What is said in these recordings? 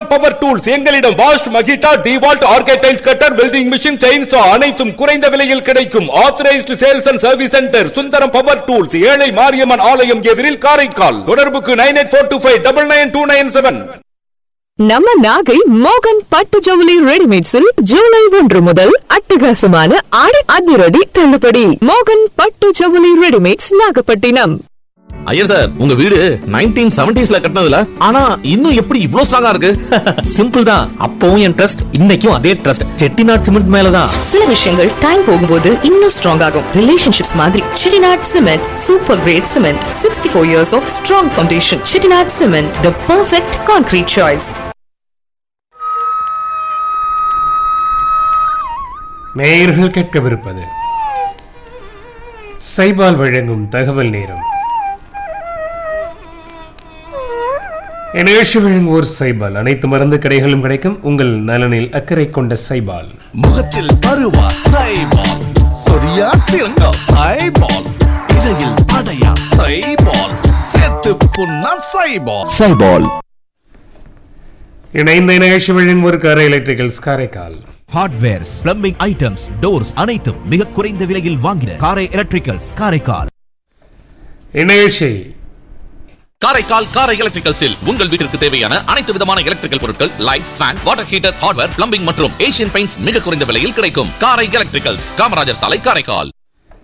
power tools எங்களிடம் வாஷ் Makita DeWalt ஆர்கேடைல்ஸ் கட்டர் வெல்டிங் மிஷின் செயின்சா அனைத்தும் குறைந்த விலையில் கிடைக்கும் authorised sales and service centre Sundaram power tools ஏழை மாரியம்மன் ஆலயம் எதிரில் காரைக்கால் தொடர்புக்கு nine eight four two five double nine two nine seven நம்ம நாகை மோகன் பட்டு ஜவுளி ரெடிமேட்ஸில் ஜூலை ஒன்று முதல் அட்டகாசமான ஆடி அதிரடி தள்ளுபடி மோகன் பட்டு ஜவுளி ரெடிமேட்ஸ் நாகப்பட்டினம் ஐயர் சார் உங்க வீடு நைன்டீன் செவன்டிஸ்ல கட்டினதுல ஆனா இன்னும் எப்படி இவ்ளோ ஸ்ட்ராங்கா இருக்கு சிம்பிள் தான் அப்பவும் என் ட்ரஸ்ட் இன்னைக்கும் அதே ட்ரஸ்ட் செட்டிநாட் சிமெண்ட் மேலதான் சில விஷயங்கள் டைம் போகும்போது இன்னும் ஸ்ட்ராங் ஆகும் ரிலேஷன்ஷிப்ஸ் மாதிரி Chettinad cement super grade cement sixty four years of strong foundation Chettinad cement the perfect concrete choice நேயர்கள் கேட்கவிருப்பது சைபால் வழங்கும் தகவல் நேரம் நிகழ்ச்சி வழங்குவோர் சைபால் அனைத்து மருந்து கடைகளும் கிடைக்கும் உங்கள் நலனில் அக்கறை கொண்ட சைபால் முகத்தில் பருவா சைபால் சொரியா சிறங்கா சைபால் இடையில் அடையா சைபால் சேர்த்து புண்ணா சைபால் சைபால் இணைந்த நிகழ்ச்சி வழங்குவோர் Karai electricals Karaikal hardwares plumbing items doors அனைத்தும் மிக குறைந்த விலையில் வாங்கின காரை எலக்ட்ரிக்கல்ஸ் காரைக்கால் இந்நிகழ்ச்சி காரைக்கால் காரை எலக்ட்ரிக்கல்ஸில் உங்கள் வீட்டிற்கு தேவையான அனைத்து விதமான எலக்ட்ரிக்கல் பொருட்கள் lights fan water heater hardware plumbing மற்றும் ஏசியன் பெயிண்ட்ஸ் மிக குறைந்த விலையில் கிடைக்கும் காரை எலக்ட்ரிக்கல்ஸ் காமராஜர் சாலை காரைக்கால்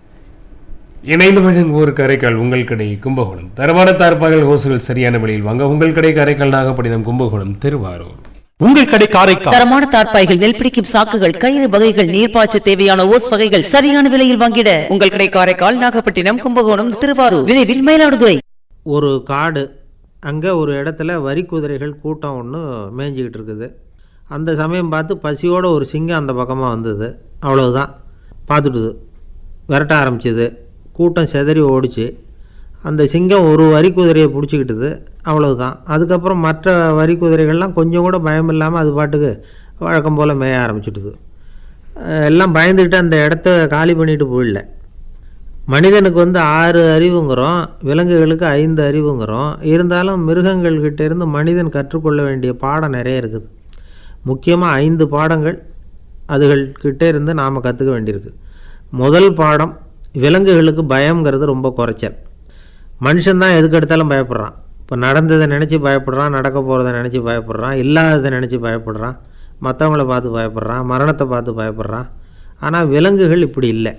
இணைந்து வழங்குவோர் காரைக்கால் உங்கள் கடை கும்பகோணம் தரமான தார்ப்பாகல் ஹோசுகள் சரியான விலையில் வாங்க உங்கள் கடை காரைக்கால் நாகப்பட்டினம் கும்பகோணம் திருவாரூர் உங்கள் கடை காரைக்கால் தரமான தார்ப்பாய்கள் நெல் பிடிக்கும் சாக்குகள் கயிறு வகைகள் நீர்ப்பாய்ச்ச தேவையான ஓஸ் வகைகள் சரியான விலையில் வாங்கிட உங்கள் கடை காரைக்கால் நாகப்பட்டினம் கும்பகோணம் திருவாரூர் விரைவில் மயிலாடுதுறை ஒரு காடு அங்கே ஒரு இடத்துல வரி குதிரைகள் கூட்டம் ஒன்று மேய்ஞ்சிக்கிட்டு இருக்குது அந்த சமயம் பார்த்து பசியோட ஒரு சிங்கம் அந்த பக்கமாக வந்தது அவ்வளவுதான் பார்த்துட்டுது விரட்ட ஆரம்பிச்சது கூட்டம் செதறி ஓடிச்சு அந்த சிங்கம் ஒரு வரி குதிரையை பிடிச்சிக்கிட்டுது அவ்வளவுதான் அதுக்கப்புறம் மற்ற வரி குதிரைகள்லாம் கொஞ்சம் கூட பயம் இல்லாமல் அது பாட்டுக்கு வழக்கம் போல் மேய ஆரம்பிச்சிட்டுது அஹ் எல்லாம் பயந்துக்கிட்டு அந்த இடத்த காலி பண்ணிட்டு போயிடல மனிதனுக்கு வந்து ஆறு அறிவுங்கிறோம் விலங்குகளுக்கு ஐந்து அறிவுங்கிறோம் இருந்தாலும் மிருகங்கள்கிட்ட இருந்து மனிதன் கற்றுக்கொள்ள வேண்டிய பாடம் நிறைய இருக்குது முக்கியமாக ஐந்து பாடங்கள் அதுகள்கிட்ட இருந்து நாம் கற்றுக்க வேண்டியிருக்கு முதல் பாடம் விலங்குகளுக்கு பயம்ங்கிறது ரொம்ப குறைச்சல் மனுஷன்தான் எதுக்கு எடுத்தாலும் பயப்படுறான் இப்போ நடந்ததை நினச்சி பயப்படுறான் நடக்க போகிறத நினச்சி பயப்படுறான் இல்லாததை நினச்சி பயப்படுறான் மற்றவங்கள பார்த்து பயப்படுறான் மரணத்தை பார்த்து பயப்படுறான் ஆனால் விலங்குகள் இப்படி இல்லை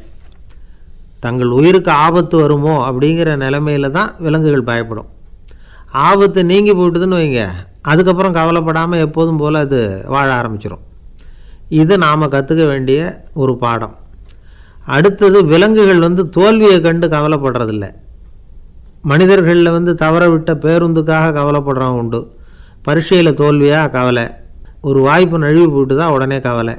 தங்கள் உயிருக்கு ஆபத்து வருமோ அப்படிங்கிற நிலைமையில தான் விலங்குகள் பயப்படும் ஆபத்து நீங்கி போயிட்டுதுன்னு வைங்க அதுக்கப்புறம் கவலைப்படாமல் எப்போதும் போல் அது வாழ ஆரம்பிச்சிடும் இது நாம் கற்றுக்க வேண்டிய ஒரு பாடம் அடுத்தது விலங்குகள் வந்து தோல்வியை கண்டு கவலைப்படுறதில்ல மனிதர்களில் வந்து தவற விட்ட பேருந்துக்காக கவலைப்படுறவங்க உண்டு பரீட்சையில் தோல்வியாக கவலை ஒரு வாய்ப்பு நழுவி போயிட்டு தான் உடனே கவலை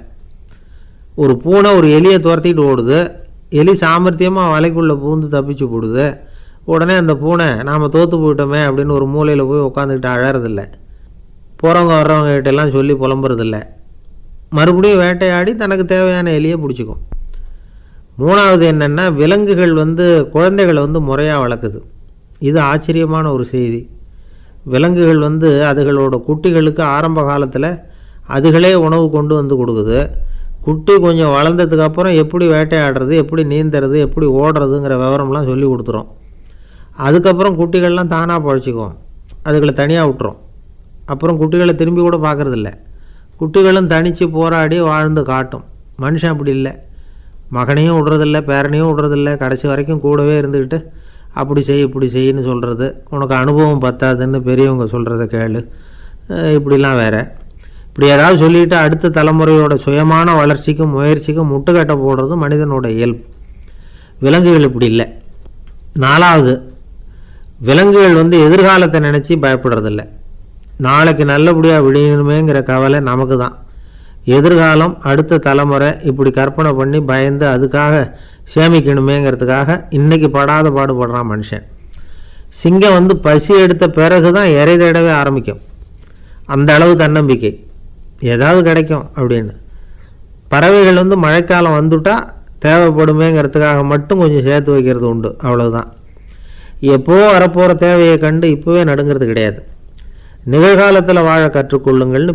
ஒரு பூனை ஒரு எலியை துரத்திட்டு ஓடுது எலி சாமர்த்தியமாக வலைக்குள்ளே பூந்து தப்பிச்சு போடுது உடனே அந்த பூனை நாம் தோற்று போயிட்டோமே அப்படின்னு ஒரு மூலையில் போய் உட்காந்துக்கிட்டு அழறதில்ல போகிறவங்க வர்றவங்க கிட்ட எல்லாம் சொல்லி புலம்புறதில்ல மறுபடியும் வேட்டையாடி தனக்கு தேவையான எலியை பிடிச்சிக்கும் மூணாவது என்னென்னா விலங்குகள் வந்து குழந்தைகளை வந்து முறையாக வளர்க்குது இது ஆச்சரியமான ஒரு செய்தி விலங்குகள் வந்து அதுகளோட குட்டிகளுக்கு ஆரம்ப காலத்தில் அதுகளே உணவு கொண்டு வந்து கொடுக்குது குட்டி கொஞ்சம் வளர்ந்ததுக்கு அப்புறம் எப்படி வேட்டையாடுறது எப்படி நீந்துறது எப்படி ஓடுறதுங்கிற விவரம்லாம் சொல்லி கொடுத்துரும் அதுக்கப்புறம் குட்டிகள்லாம் தானாக பழச்சிக்கும் அதுகளை தனியாக விட்டுரும் அப்புறம் குட்டிகளை திரும்பி கூட பார்க்குறதில்ல குட்டிகளும் தனித்து போராடி வாழ்ந்து காட்டும் மனுஷன் அப்படி இல்லை மகனையும் விடுறதில்ல பேரனையும் விடுறதில்ல கடைசி வரைக்கும் கூடவே இருந்துக்கிட்டு அப்படி செய் இப்படி செய்யின்னு சொல்கிறது உனக்கு அனுபவம் பத்தாதுன்னு பெரியவங்க சொல்கிறத கேளு அஹ் இப்படிலாம் வேற இப்படி ஏதாவது சொல்லிட்டு அடுத்த தலைமுறையோட சுயமான வளர்ச்சிக்கும் முயற்சிக்கும் முட்டுக்கட்டை போடுறது மனிதனோட இயல்பு விலங்குகள் இப்படி இல்லை நாலாவது விலங்குகள் வந்து எதிர்காலத்தை நினச்சி பயப்படுறதில்ல நாளைக்கு நல்லபடியாக விடியணுமேங்கிற கவலை நமக்கு தான் எதிர்காலம் அடுத்த தலைமுறை இப்படி கற்பனை பண்ணி பயந்து அதுக்காக சேமிக்கணுமேங்கிறதுக்காக இன்றைக்கி படாத பாடுபடுறான் மனுஷன் சிங்கம் வந்து பசி எடுத்த பிறகு தான் இறை தேடவே ஆரம்பிக்கும் அந்த அளவு தன்னம்பிக்கை ஏதாவது கிடைக்கும் அப்படின்னு பறவைகள் வந்து மழைக்காலம் வந்துட்டா தேவைப்படுமேங்கிறதுக்காக மட்டும் கொஞ்சம் சேர்த்து வைக்கிறது உண்டு அவ்வளவுதான் எப்போ வரப்போகிற தேவையை கண்டு இப்போவே நடுங்கிறது கிடையாது நிகழ்காலத்தில் வாழ கற்றுக்கொள்ளுங்கள்னு